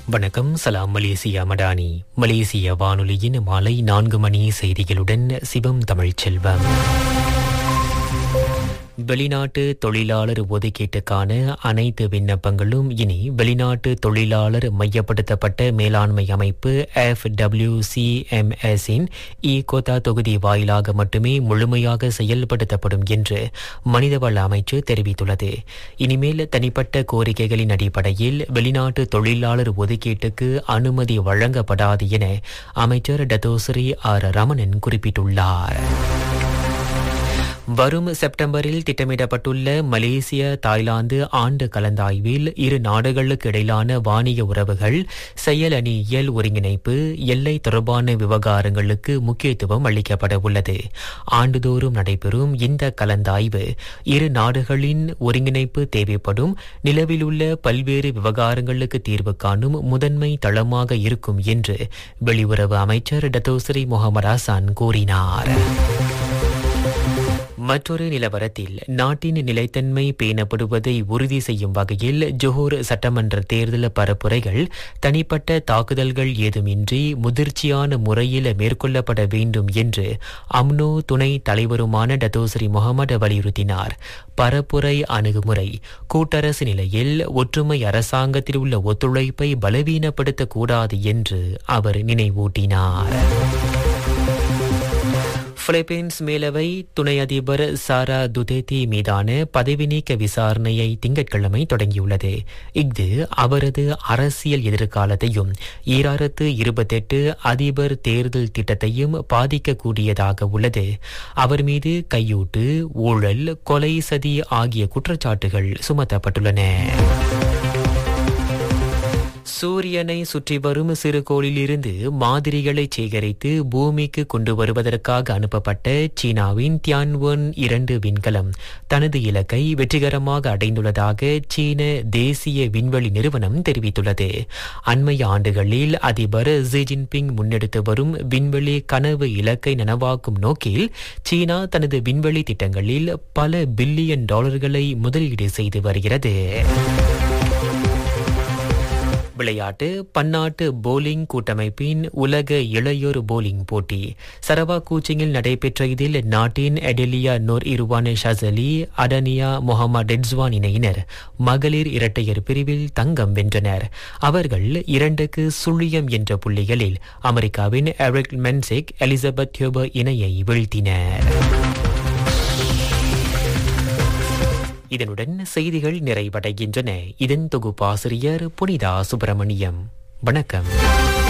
வணக்கம் சலாம் மலேசியா மடானி மலேசிய வானொலியின் மாலை நான்கு மணி செய்திகளுடன் சிவம் தமிழ்ச்செல்வம் வெளிநாட்டு தொழிலாளர் ஒதுக்கீட்டுக்கான அனைத்து விண்ணப்பங்களும் இனி வெளிநாட்டு தொழிலாளர் மையப்படுத்தப்பட்ட மேலாண்மை அமைப்பு எஃப் இன் இ கோத்தா தொகுதி வாயிலாக மட்டுமே முழுமையாக செயல்படுத்தப்படும் என்று மனிதவள அமைச்சு தெரிவித்துள்ளது இனிமேல் தனிப்பட்ட கோரிக்கைகளின் அடிப்படையில் வெளிநாட்டு தொழிலாளர் ஒதுக்கீட்டுக்கு அனுமதி வழங்கப்படாது என அமைச்சர் டத்தோஸ்ரீ ஆர் ரமணன் குறிப்பிட்டுள்ளார் வரும் செப்டம்பரில் திட்டமிடப்பட்டுள்ள மலேசிய தாய்லாந்து ஆண்டு கலந்தாய்வில் இரு நாடுகளுக்கு இடையிலான வாணிக உறவுகள் செயலணியியல் ஒருங்கிணைப்பு எல்லை தொடர்பான விவகாரங்களுக்கு முக்கியத்துவம் அளிக்கப்பட உள்ளது ஆண்டுதோறும் நடைபெறும் இந்த கலந்தாய்வு இரு நாடுகளின் ஒருங்கிணைப்பு தேவைப்படும் நிலவிலுள்ள பல்வேறு விவகாரங்களுக்கு தீர்வு காணும் முதன்மை தளமாக இருக்கும் என்று வெளியுறவு அமைச்சர் டத்தோஸ்ரீ முகமது ஹசான் கூறினார் மற்றொரு நிலவரத்தில் நாட்டின் நிலைத்தன்மை பேணப்படுவதை உறுதி செய்யும் வகையில் ஜோஹர் சட்டமன்ற தேர்தல் பரப்புரைகள் தனிப்பட்ட தாக்குதல்கள் ஏதுமின்றி முதிர்ச்சியான முறையில் மேற்கொள்ளப்பட வேண்டும் என்று அம்னோ துணை தலைவருமான டத்தோஸ்ரீ முகமது வலியுறுத்தினார் பரப்புரை அணுகுமுறை கூட்டரசு நிலையில் ஒற்றுமை அரசாங்கத்தில் உள்ள ஒத்துழைப்பை பலவீனப்படுத்தக்கூடாது என்று அவர் நினைவூட்டினார் பிலிப்பீன்ஸ் மேலவை துணை அதிபர் சாரா துதேதி மீதான பதவி நீக்க விசாரணையை திங்கட்கிழமை தொடங்கியுள்ளது இஃது அவரது அரசியல் எதிர்காலத்தையும் ஈராயிரத்து இருபத்தெட்டு அதிபர் தேர்தல் திட்டத்தையும் பாதிக்கக்கூடியதாக உள்ளது அவர் மீது கையூட்டு ஊழல் கொலை சதி ஆகிய குற்றச்சாட்டுகள் சுமத்தப்பட்டுள்ளன சூரியனை சுற்றி வரும் சிறுகோளிலிருந்து மாதிரிகளை சேகரித்து பூமிக்கு கொண்டு வருவதற்காக அனுப்பப்பட்ட சீனாவின் தியான்வன் இரண்டு விண்கலம் தனது இலக்கை வெற்றிகரமாக அடைந்துள்ளதாக சீன தேசிய விண்வெளி நிறுவனம் தெரிவித்துள்ளது அண்மைய ஆண்டுகளில் அதிபர் ஜி ஜின்பிங் முன்னெடுத்து வரும் விண்வெளி கனவு இலக்கை நனவாக்கும் நோக்கில் சீனா தனது விண்வெளி திட்டங்களில் பல பில்லியன் டாலர்களை முதலீடு செய்து வருகிறது விளையாட்டு பன்னாட்டு போலிங் கூட்டமைப்பின் உலக இளையோர் போலிங் போட்டி சரவா கூச்சிங்கில் நடைபெற்ற இதில் நாட்டின் எடெலியா நோர் இருவான் ஷசலி அடனியா முகமது ரெட்ஸ்வான் இணையினர் மகளிர் இரட்டையர் பிரிவில் தங்கம் வென்றனர் அவர்கள் இரண்டுக்கு சுழியம் என்ற புள்ளிகளில் அமெரிக்காவின் எரிக் மென்சிக் எலிசபெத் ஹியூபர் இணையை வீழ்த்தினர் இதனுடன் செய்திகள் நிறைவடைகின்றன இதன் தொகுப்பாசிரியர் புனிதா சுப்பிரமணியம் வணக்கம்